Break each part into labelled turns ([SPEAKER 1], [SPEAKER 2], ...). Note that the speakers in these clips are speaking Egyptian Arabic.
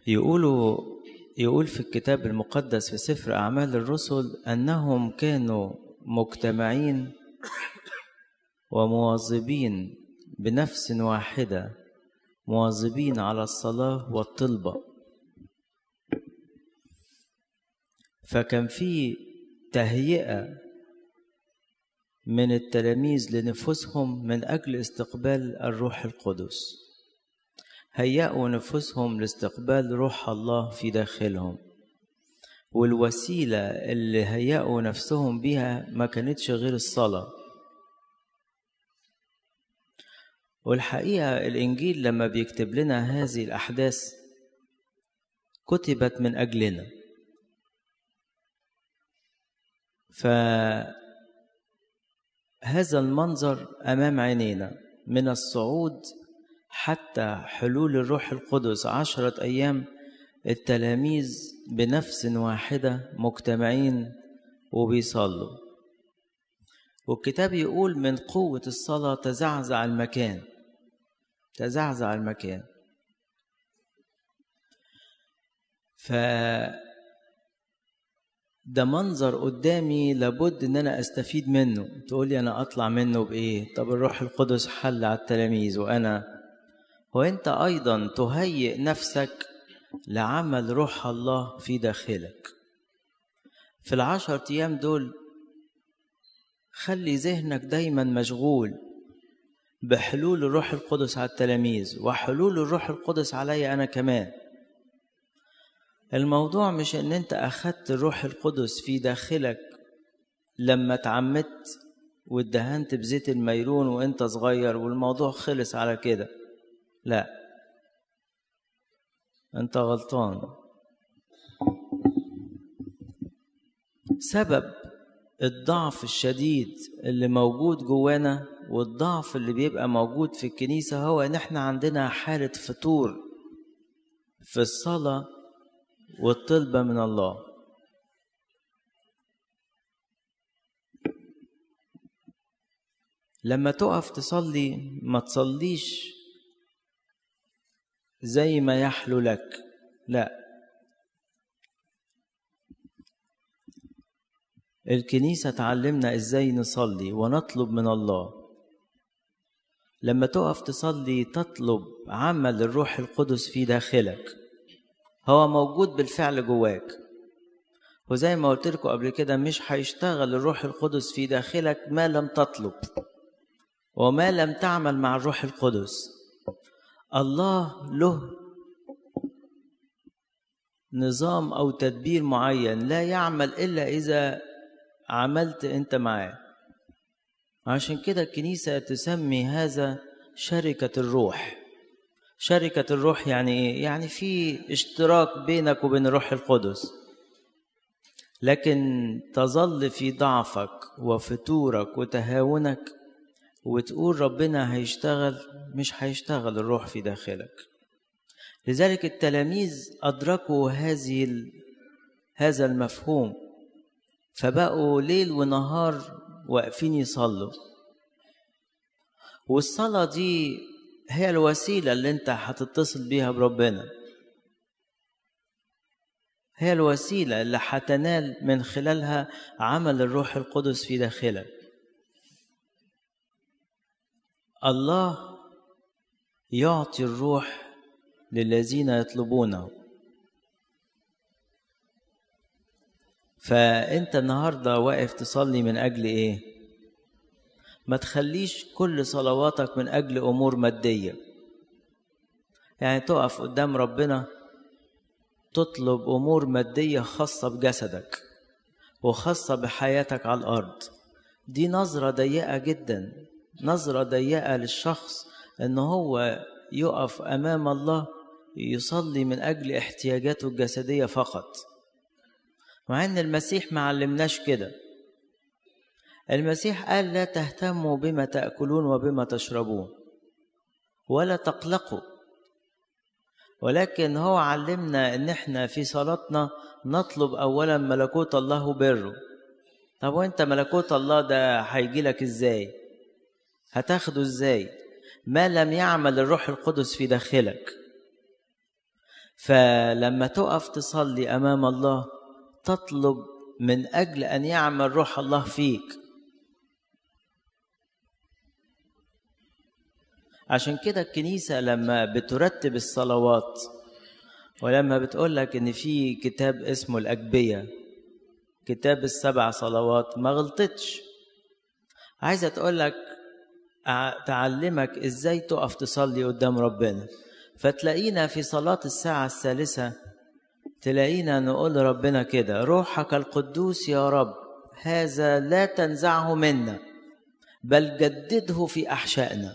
[SPEAKER 1] يقولوا يقول في الكتاب المقدس في سفر أعمال الرسل أنهم كانوا مجتمعين ومواظبين بنفس واحدة مواظبين على الصلاة والطلبة فكان في تهيئة من التلاميذ لنفوسهم من أجل استقبال الروح القدس هيأوا نفوسهم لاستقبال روح الله في داخلهم والوسيلة اللي هيأوا نفسهم بيها ما كانتش غير الصلاة والحقيقة الإنجيل لما بيكتب لنا هذه الأحداث كتبت من أجلنا فهذا المنظر أمام عينينا من الصعود حتى حلول الروح القدس عشرة أيام التلاميذ بنفس واحدة مجتمعين وبيصلوا والكتاب يقول من قوة الصلاة تزعزع المكان تزعزع المكان ف ده منظر قدامي لابد ان انا استفيد منه تقولي انا اطلع منه بايه طب الروح القدس حل على التلاميذ وانا وانت ايضا تهيئ نفسك لعمل روح الله في داخلك في العشر ايام دول خلي ذهنك دايما مشغول بحلول الروح القدس على التلاميذ وحلول الروح القدس علي انا كمان الموضوع مش ان انت اخدت الروح القدس في داخلك لما اتعمدت وادهنت بزيت الميرون وانت صغير والموضوع خلص على كده لا انت غلطان سبب الضعف الشديد اللي موجود جوانا والضعف اللي بيبقى موجود في الكنيسة هو ان احنا عندنا حالة فتور في الصلاة والطلبة من الله لما تقف تصلي ما تصليش زي ما يحلو لك لا الكنيسة تعلمنا ازاي نصلي ونطلب من الله لما تقف تصلي تطلب عمل الروح القدس في داخلك هو موجود بالفعل جواك وزي ما قلت لكم قبل كده مش هيشتغل الروح القدس في داخلك ما لم تطلب وما لم تعمل مع الروح القدس الله له نظام او تدبير معين لا يعمل الا اذا عملت انت معاه عشان كده الكنيسه تسمي هذا شركه الروح شركة الروح يعني إيه؟ يعني في اشتراك بينك وبين الروح القدس لكن تظل في ضعفك وفتورك وتهاونك وتقول ربنا هيشتغل مش هيشتغل الروح في داخلك لذلك التلاميذ أدركوا هذه ال... هذا المفهوم فبقوا ليل ونهار واقفين يصلوا والصلاة دي هي الوسيلة اللي انت هتتصل بيها بربنا هي الوسيلة اللي هتنال من خلالها عمل الروح القدس في داخلك الله يعطي الروح للذين يطلبونه فانت النهارده واقف تصلي من اجل ايه ما تخليش كل صلواتك من أجل أمور مادية يعني تقف قدام ربنا تطلب أمور مادية خاصة بجسدك وخاصة بحياتك على الأرض دي نظرة ضيقة جدا نظرة ضيقة للشخص إن هو يقف أمام الله يصلي من أجل احتياجاته الجسدية فقط مع إن المسيح ما علمناش كده المسيح قال لا تهتموا بما تاكلون وبما تشربون ولا تقلقوا ولكن هو علمنا ان احنا في صلاتنا نطلب اولا ملكوت الله وبره طب وانت ملكوت الله ده هيجي لك ازاي هتاخده ازاي ما لم يعمل الروح القدس في داخلك فلما تقف تصلي امام الله تطلب من اجل ان يعمل روح الله فيك عشان كده الكنيسة لما بترتب الصلوات ولما بتقول لك إن في كتاب اسمه الأجبية كتاب السبع صلوات ما غلطتش عايزة تقول لك تعلمك إزاي تقف تصلي قدام ربنا فتلاقينا في صلاة الساعة الثالثة تلاقينا نقول لربنا كده روحك القدوس يا رب هذا لا تنزعه منا بل جدده في أحشائنا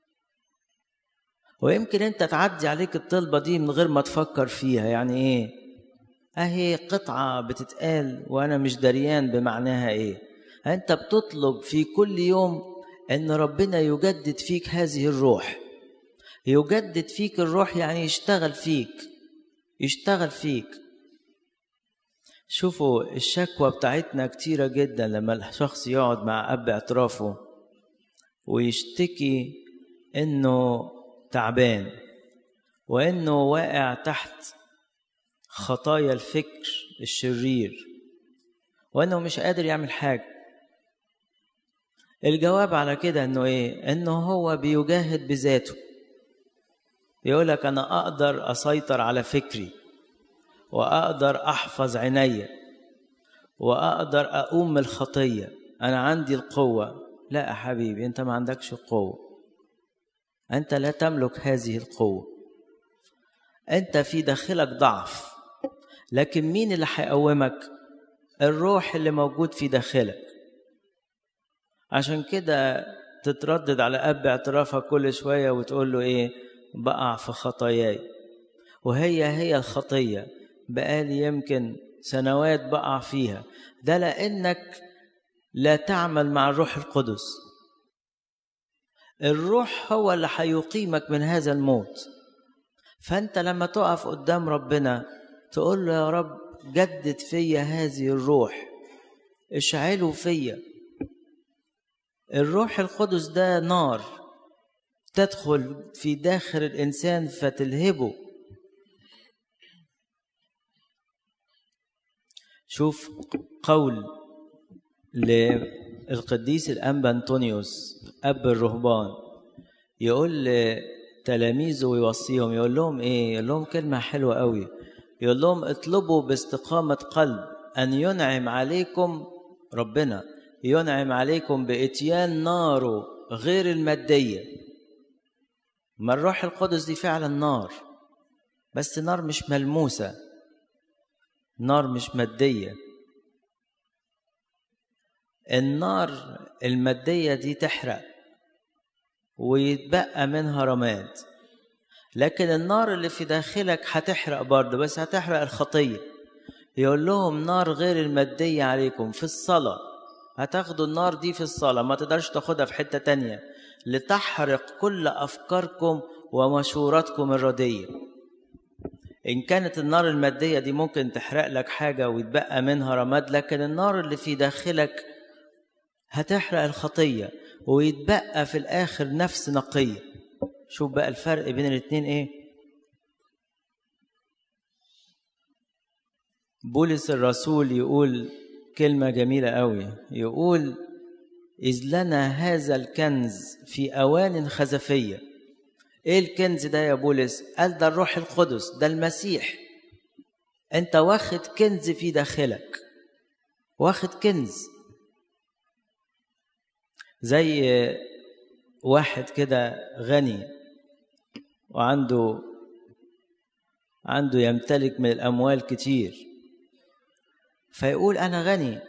[SPEAKER 1] ويمكن انت تعدي عليك الطلبة دي من غير ما تفكر فيها يعني ايه اهي قطعة بتتقال وانا مش دريان بمعناها ايه انت بتطلب في كل يوم ان ربنا يجدد فيك هذه الروح يجدد فيك الروح يعني يشتغل فيك يشتغل فيك شوفوا الشكوى بتاعتنا كتيرة جدا لما الشخص يقعد مع أب اعترافه ويشتكي إنه تعبان وإنه واقع تحت خطايا الفكر الشرير وإنه مش قادر يعمل حاجة الجواب على كده إنه إيه؟ إنه هو بيجاهد بذاته يقولك أنا أقدر أسيطر على فكري وأقدر أحفظ عيني وأقدر أقوم من الخطية أنا عندي القوة لا يا حبيبي أنت ما عندكش قوة أنت لا تملك هذه القوة أنت في داخلك ضعف لكن مين اللي هيقومك الروح اللي موجود في داخلك عشان كده تتردد على أب اعترافك كل شوية وتقول له إيه بقع في خطاياي وهي هي الخطية بقالي يمكن سنوات بقع فيها ده لأنك لا تعمل مع الروح القدس الروح هو اللي هيقيمك من هذا الموت فأنت لما تقف قدام ربنا تقول له يا رب جدد فيا هذه الروح اشعله فيا الروح القدس ده نار تدخل في داخل الإنسان فتلهبه شوف قول للقديس الأنبا أنطونيوس أب الرهبان يقول لتلاميذه ويوصيهم يقول لهم إيه يقول لهم كلمة حلوة قوي يقول لهم اطلبوا باستقامة قلب أن ينعم عليكم ربنا ينعم عليكم بإتيان ناره غير المادية ما الروح القدس دي فعلا نار بس نار مش ملموسة نار مش مادية النار المادية دي تحرق ويتبقى منها رماد لكن النار اللي في داخلك هتحرق برضه بس هتحرق الخطية يقول لهم نار غير المادية عليكم في الصلاة هتاخدوا النار دي في الصلاة ما تقدرش تاخدها في حتة تانية لتحرق كل أفكاركم ومشوراتكم الردية إن كانت النار المادية دي ممكن تحرق لك حاجة ويتبقى منها رماد لكن النار اللي في داخلك هتحرق الخطية ويتبقى في الآخر نفس نقية شوف بقى الفرق بين الاتنين إيه بولس الرسول يقول كلمة جميلة قوي يقول إذ لنا هذا الكنز في أوان خزفية إيه الكنز ده يا بولس؟ قال ده الروح القدس ده المسيح أنت واخد كنز في داخلك واخد كنز زي واحد كده غني وعنده عنده يمتلك من الأموال كتير فيقول أنا غني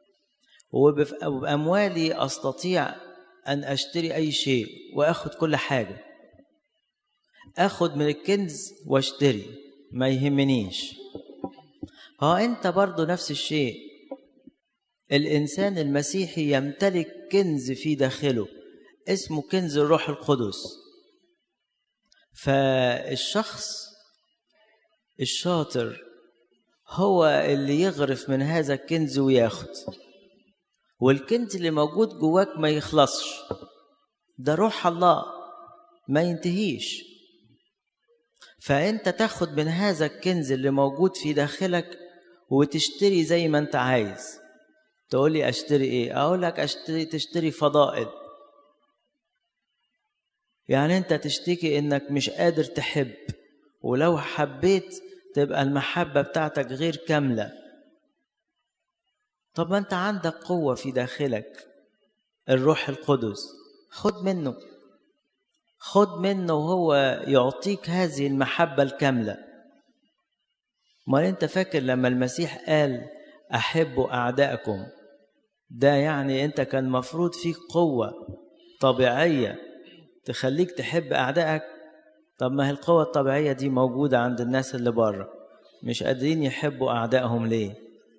[SPEAKER 1] وبأموالي أستطيع أن أشتري أي شيء وأخد كل حاجة أخد من الكنز واشتري ما يهمنيش ها أنت برضو نفس الشيء الإنسان المسيحي يمتلك كنز في داخله اسمه كنز الروح القدس فالشخص الشاطر هو اللي يغرف من هذا الكنز وياخد والكنز اللي موجود جواك ما يخلصش ده روح الله ما ينتهيش فانت تاخد من هذا الكنز اللي موجود في داخلك وتشتري زي ما انت عايز تقول لي اشتري ايه اقول لك اشتري تشتري فضائل يعني انت تشتكي انك مش قادر تحب ولو حبيت تبقى المحبة بتاعتك غير كاملة طب ما انت عندك قوة في داخلك الروح القدس خد منه خد منه وهو يعطيك هذه المحبة الكاملة ما انت فاكر لما المسيح قال أحبوا أعدائكم ده يعني انت كان مفروض فيك قوة طبيعية تخليك تحب أعدائك طب ما هي القوة الطبيعية دي موجودة عند الناس اللي بره مش قادرين يحبوا أعدائهم ليه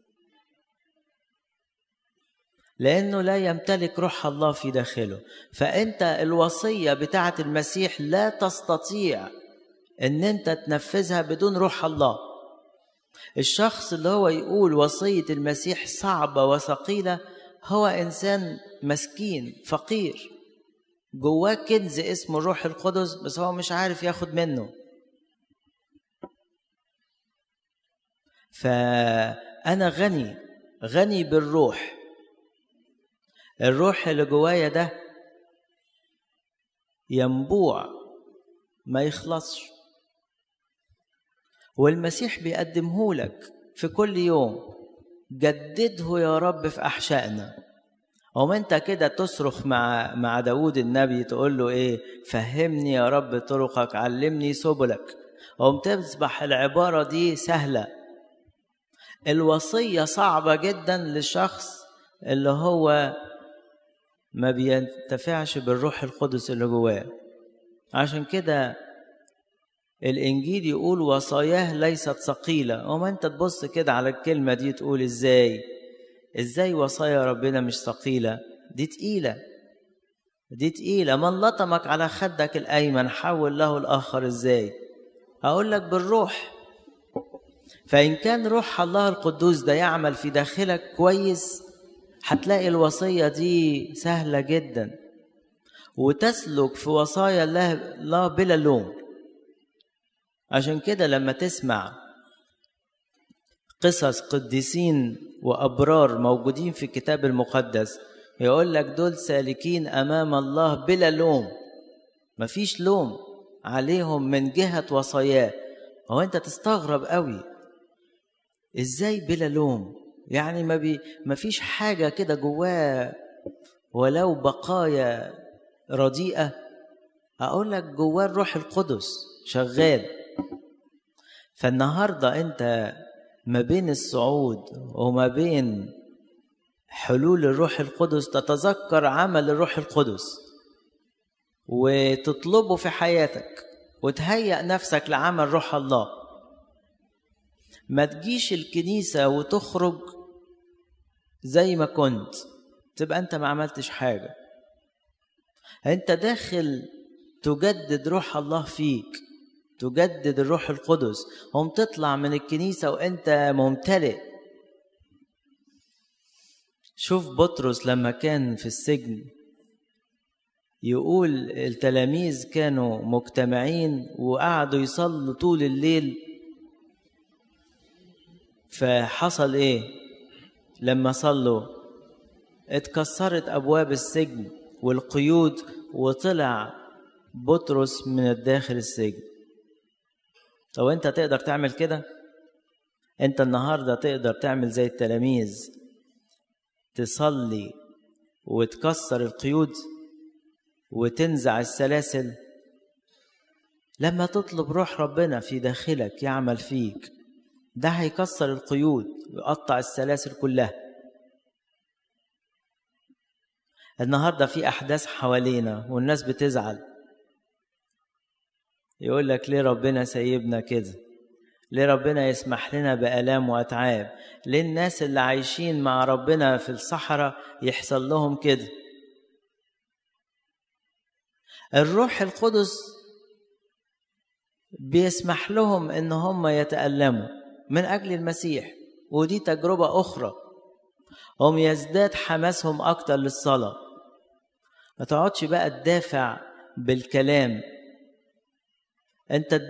[SPEAKER 1] لأنه لا يمتلك روح الله في داخله فأنت الوصية بتاعة المسيح لا تستطيع أن أنت تنفذها بدون روح الله الشخص اللي هو يقول وصية المسيح صعبة وثقيلة هو إنسان مسكين فقير جواه كنز اسمه الروح القدس بس هو مش عارف ياخد منه فأنا غني غني بالروح الروح اللي جوايا ده ينبوع ما يخلصش والمسيح بيقدمه لك في كل يوم جدده يا رب في أحشائنا وما انت كده تصرخ مع مع داود النبي تقول له ايه فهمني يا رب طرقك علمني سبلك وقوم تصبح العبارة دي سهلة الوصية صعبة جدا للشخص اللي هو ما بينتفعش بالروح القدس اللي جواه عشان كده الانجيل يقول وصاياه ليست ثقيله وما انت تبص كده على الكلمه دي تقول ازاي ازاي وصايا ربنا مش ثقيله دي تقيله دي تقيله من لطمك على خدك الايمن حول له الاخر ازاي اقول لك بالروح فان كان روح الله القدوس ده يعمل في داخلك كويس هتلاقي الوصيه دي سهله جدا وتسلك في وصايا الله, الله بلا لوم عشان كده لما تسمع قصص قديسين وابرار موجودين في الكتاب المقدس يقول لك دول سالكين امام الله بلا لوم مفيش لوم عليهم من جهه وصاياه هو انت تستغرب قوي ازاي بلا لوم يعني ما بي ما فيش حاجه كده جواه ولو بقايا رديئه اقول لك جواه الروح القدس شغال فالنهارده انت ما بين الصعود وما بين حلول الروح القدس تتذكر عمل الروح القدس وتطلبه في حياتك وتهيأ نفسك لعمل روح الله ما تجيش الكنيسة وتخرج زي ما كنت تبقى انت ما عملتش حاجة انت داخل تجدد روح الله فيك تجدد الروح القدس هم تطلع من الكنيسة وانت ممتلئ شوف بطرس لما كان في السجن يقول التلاميذ كانوا مجتمعين وقعدوا يصلوا طول الليل فحصل ايه لما صلوا اتكسرت ابواب السجن والقيود وطلع بطرس من الداخل السجن طب انت تقدر تعمل كده انت النهارده تقدر تعمل زي التلاميذ تصلي وتكسر القيود وتنزع السلاسل لما تطلب روح ربنا في داخلك يعمل فيك ده هيكسر القيود ويقطع السلاسل كلها النهارده في احداث حوالينا والناس بتزعل يقول لك ليه ربنا سايبنا كده ليه ربنا يسمح لنا بآلام وأتعاب ليه الناس اللي عايشين مع ربنا في الصحراء يحصل لهم كده الروح القدس بيسمح لهم ان هم يتألموا من أجل المسيح ودي تجربة أخرى هم يزداد حماسهم أكتر للصلاة ما تقعدش بقى تدافع بالكلام انت